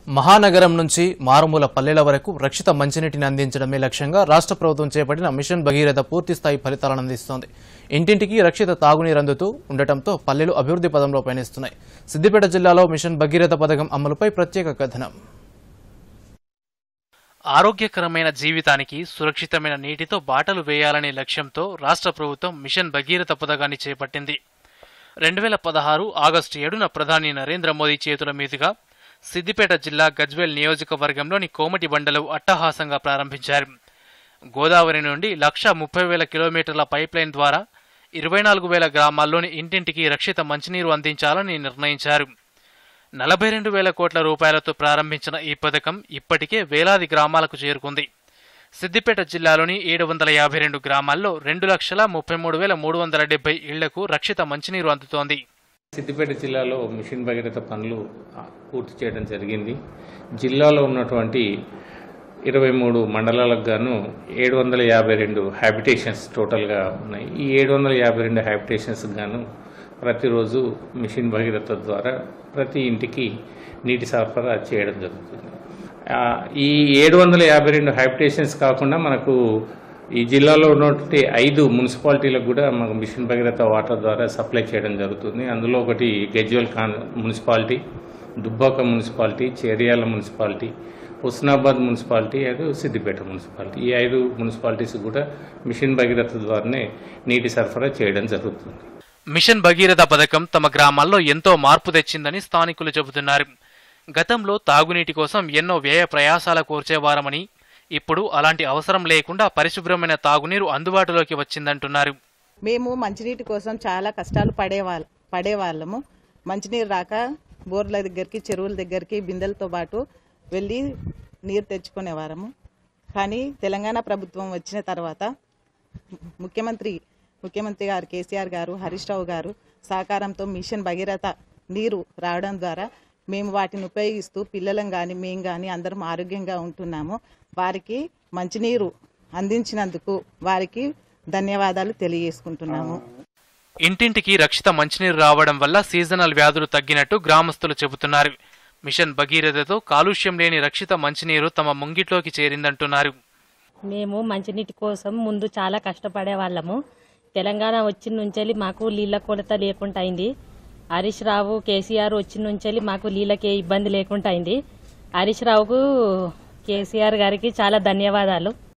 మహానగరం నుంచి మారుమూల పల్లెల వరకు రక్షిత మంచినీటిని అందించడమే లక్ష్యంగా రాష్ట్ర ప్రభుత్వం చేపట్టిన మిషన్ భగీరథ పూర్తి స్థాయి ఫలితాలను అందిస్తోంది ఇంటింటికి రక్షిత తాగునీరు అందుతూ ఉండటంతో పల్లెలు అభివృద్ధి పదంలో పయనిస్తున్నాయి సిద్దిపేట జిల్లాలో మిషన్ భగీరథ పథకం అమలుపై ప్రత్యేక కథనం ఆరోగ్యకరమైన జీవితానికి సురక్షితమైన నీటితో బాటలు వేయాలనే లక్ష్యంతో రాష్ట్ర ప్రభుత్వం మిషన్ భగీరథ పథకాన్ని చేపట్టింది రెండు వేల పదహారు ఆగస్టు ఏడున ప్రధాని నరేంద్ర మోదీ చేతుల మీదుగా సిద్దిపేట జిల్లా గజ్వేల్ నియోజకవర్గంలోని కోమటి బండలు అట్టహాసంగా ప్రారంభించారు గోదావరి నుండి లక్ష ముప్పై వేల కిలోమీటర్ల పైప్లైన్ ద్వారా ఇరవై నాలుగు వేల గ్రామాల్లోని ఇంటింటికి రక్షిత మంచినీరు అందించాలని నిర్ణయించారు నలభై రెండు వేల కోట్ల రూపాయలతో ప్రారంభించిన ఈ పథకం ఇప్పటికే వేలాది గ్రామాలకు చేరుకుంది సిద్దిపేట జిల్లాలోని ఏడు వందల యాభై రెండు గ్రామాల్లో రెండు లక్షల ముప్పై మూడు వేల మూడు వందల డెబ్బై ఇళ్లకు రక్షిత మంచినీరు అందుతోంది సిద్దిపేట జిల్లాలో మిషన్ భగీరథ పనులు ఆ, పూర్తి చేయడం జరిగింది జిల్లాలో ఉన్నటువంటి ఇరవై మూడు మండలాలకు గాను ఏడు వందల యాభై రెండు హ్యాబిటేషన్స్ టోటల్గా ఉన్నాయి ఈ ఏడు వందల యాభై రెండు హ్యాబిటేషన్స్కి గాను ప్రతిరోజు మిషన్ భగీరథ ద్వారా ప్రతి ఇంటికి నీటి సరఫరా చేయడం జరుగుతుంది ఆ, ఈ ఏడు వందల యాభై రెండు హ్యాబిటేషన్స్ కాకుండా మనకు ఈ జిల్లాలో ఉన్నటువంటి ఐదు మున్సిపాలిటీలకు కూడా మనకు మిషన్ భగీరథ వాటర్ ద్వారా సప్లై చేయడం జరుగుతుంది అందులో ఒకటి గజ్వల్ కాన్ municipality Dubbaka municipality Cheriyal municipality Husnabad municipality అది సిద్దిపేట మున్సిపాలిటీ ఈ ఐదు మున్సిపాలిటీస్ కూడా మిషన్ భగీరథ ద్వారానే నీటి సరఫరా చేయడం జరుగుతుంది మిషన్ భగీరథ పథకం తమ గ్రామాల్లో ఎంతో మార్పు తెచ్చిందని స్థానికులు చెబుతున్నారు గతంలో తాగునీటి కోసం ఎన్నో వ్యయ ప్రయాసాల కోర్చేవారమని ఇప్పుడు అలాంటి అవసరం లేకుండా పరిశుభ్రమైన తాగునీరు అందుబాటులోకి వచ్చిందంటున్నారు మేము మంచినీటి కోసం చాలా కష్టాలు పడేవాళ్ళ పడేవాళ్ళము మంచినీరు రాక బోర్ల దగ్గరికి చెరువుల దగ్గరికి బిందెలతో పాటు వెళ్ళి నీరు తెచ్చుకునేవారము కానీ తెలంగాణ ప్రభుత్వం వచ్చిన తర్వాత ముఖ్యమంత్రి ముఖ్యమంత్రి గారు కేసీఆర్ గారు హరీష్ రావు గారు సహకారంతో మిషన్ భగీరథ నీరు రావడం ద్వారా మేము వాటిని ఉపయోగిస్తూ పిల్లలం కానీ మేము కానీ అందరం ఆరోగ్యంగా ఉంటున్నాము వారికి మంచినీరు అందించినందుకు వారికి ధన్యవాదాలు తెలియజేసుకుంటున్నాము ఇంటింటికి రక్షిత మంచినీరు రావడం వల్ల సీజనల్ వ్యాధులు తగ్గినట్టు గ్రామస్తులు చెబుతున్నారు మిషన్ భగీరథతో కాలుష్యం లేని రక్షిత మంచినీరు తమ ముంగిట్లోకి చేరిందంటున్నారు మేము మంచినీటి కోసం ముందు చాలా కష్టపడే వాళ్ళము తెలంగాణ వచ్చిన నుంచి మాకు నీళ్ళ కొరత లేకుండా అయింది హరీష్ రావు కేసీఆర్ వచ్చిన నుంచి మాకు నీళ్ళకి ఏ ఇబ్బంది లేకుండా అయింది హరీష్ రావుకు కేసీఆర్ గారికి చాలా ధన్యవాదాలు